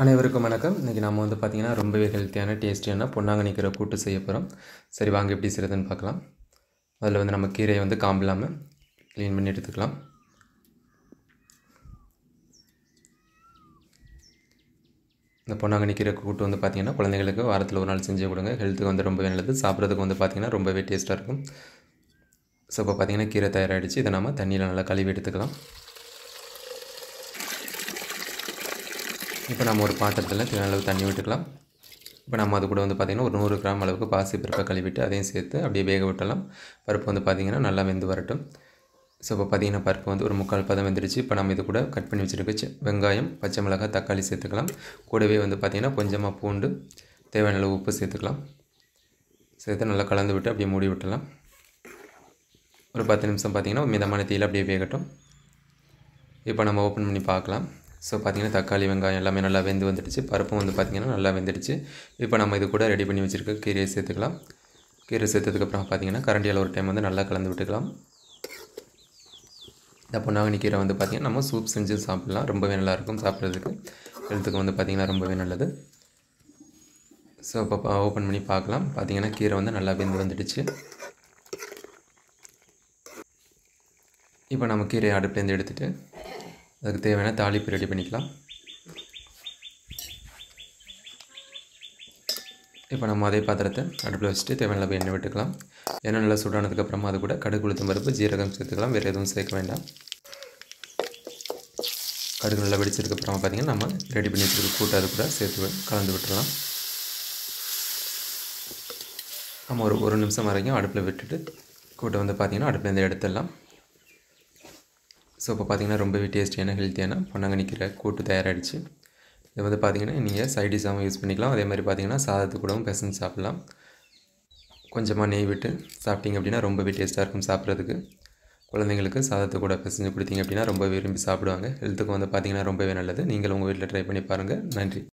அனைவருக்கும் வணக்கம் இன்றைக்கி நம்ம வந்து பார்த்திங்கன்னா ரொம்பவே ஹெல்த்தியான டேஸ்டியான பொன்னாங்கண்ணி கீரை கூட்டு செய்ய போகிறோம் சரி வாங்க எப்படி செய்கிறதுன்னு பார்க்கலாம் அதில் வந்து நம்ம கீரையை வந்து காம்பில்லாமல் க்ளீன் பண்ணி எடுத்துக்கலாம் இந்த பொன்னாங்கண்ணி கீரை கூட்டு வந்து பார்த்திங்கன்னா குழந்தைங்களுக்கு வாரத்தில் ஒரு நாள் செஞ்சு கொடுங்க ஹெல்த்துக்கு வந்து ரொம்பவே நல்லது சாப்பிட்றதுக்கு வந்து பார்த்திங்கன்னா ரொம்பவே டேஸ்ட்டாக இருக்கும் ஸோ இப்போ பார்த்திங்கன்னா கீரை தயாராகிடுச்சு இதை நம்ம தண்ணியில் நல்லா கழுவி எடுத்துக்கலாம் இப்போ நம்ம ஒரு பாத்திரத்தில் தேவையான அளவு தண்ணி விட்டுக்கலாம் இப்போ நம்ம அது கூட வந்து பார்த்திங்கன்னா ஒரு நூறு கிராம் அளவுக்கு பாசி பருப்பை கழுவிட்டு அதையும் சேர்த்து அப்படியே வேக விட்டலாம் பருப்பு வந்து பார்த்திங்கன்னா நல்லா வெந்து வரட்டும் ஸோ இப்போ பார்த்திங்கன்னா பருப்பு வந்து ஒரு முக்கால் பதம் வெந்துருச்சு இப்போ நம்ம இது கூட கட் பண்ணி வச்சுருக்க வெங்காயம் பச்சை மிளகாய் தக்காளி சேர்த்துக்கலாம் கூடவே வந்து பார்த்திங்கன்னா கொஞ்சமாக பூண்டு தேவையான அளவு உப்பு சேர்த்துக்கலாம் சேர்த்து நல்லா கலந்து விட்டு அப்படியே மூடி விட்டலாம் ஒரு பத்து நிமிஷம் பார்த்திங்கன்னா மிதமான தீயில் அப்படியே வேகட்டும் இப்போ நம்ம ஓப்பன் பண்ணி பார்க்கலாம் ஸோ பார்த்திங்கன்னா தக்காளி வெங்காயம் எல்லாமே நல்லா வெந்து வந்துடுச்சு பருப்பும் வந்து பார்த்திங்கன்னா நல்லா வெந்துடுச்சு இப்போ நம்ம இது கூட ரெடி பண்ணி வச்சுருக்க கீரையை சேர்த்துக்கலாம் கீரை சேர்த்ததுக்கப்புறம் பார்த்திங்கன்னா கரண்டியால் ஒரு டைம் வந்து நல்லா கலந்து விட்டுக்கலாம் இந்த பொன்னாங்கண்ணி கீரை வந்து பார்த்திங்கன்னா நம்ம சூப் செஞ்சு சாப்பிட்லாம் ரொம்பவே நல்லாயிருக்கும் சாப்பிட்றதுக்கு ஹெல்த்துக்கு வந்து பார்த்திங்கன்னா ரொம்பவே நல்லது ஸோ இப்போ ஓப்பன் பண்ணி பார்க்கலாம் பார்த்திங்கன்னா கீரை வந்து நல்லா வெந்து வந்துடுச்சு இப்போ நம்ம கீரையை அடுப்புலேருந்து எடுத்துகிட்டு அதுக்கு தேவையான தாளிப்பு ரெடி பண்ணிக்கலாம் இப்போ நம்ம அதே பாத்திரத்தை அடுப்பில் வச்சுட்டு தேவையான அளவு எண்ணெய் விட்டுக்கலாம் எண்ணெய் நல்லா சூடானதுக்கப்புறமா அது கூட கடுகு உளுத்தம் பருப்பு ஜீரகம் சேர்த்துக்கலாம் வேறு எதுவும் சேர்க்க வேண்டாம் கடுகு நல்லா வெடிச்சதுக்கப்புறமா பார்த்திங்கன்னா நம்ம ரெடி பண்ணி வச்சுருக்க கூட்டு அது கூட சேர்த்து கலந்து விட்டுடலாம் நம்ம ஒரு ஒரு நிமிஷம் வரைக்கும் அடுப்பில் விட்டுட்டு கூட்டை வந்து பார்த்திங்கன்னா அடுப்புலேருந்து எடுத்துடலாம் ஸோ இப்போ பார்த்திங்கன்னா ரொம்பவே டேஸ்டியான ஹெல்த்தியான பொன்னாங்கண்ணி கீரை கூட்டு தயாராகிடுச்சு இது வந்து பார்த்திங்கன்னா நீங்கள் சைடிஷாகவும் யூஸ் பண்ணிக்கலாம் அதே மாதிரி பார்த்திங்கன்னா சாதத்து கூடவும் பிசைஞ்சு சாப்பிட்லாம் கொஞ்சமாக நெய் விட்டு சாப்பிட்டீங்க அப்படின்னா ரொம்பவே டேஸ்ட்டாக இருக்கும் சாப்பிட்றதுக்கு குழந்தைங்களுக்கு சாதத்தை கூட பிசைஞ்சு கொடுத்தீங்க அப்படின்னா ரொம்ப விரும்பி சாப்பிடுவாங்க ஹெல்த்துக்கு வந்து பார்த்திங்கன்னா ரொம்பவே நல்லது நீங்கள் உங்கள் வீட்டில் ட்ரை பண்ணி பாருங்கள் நன்றி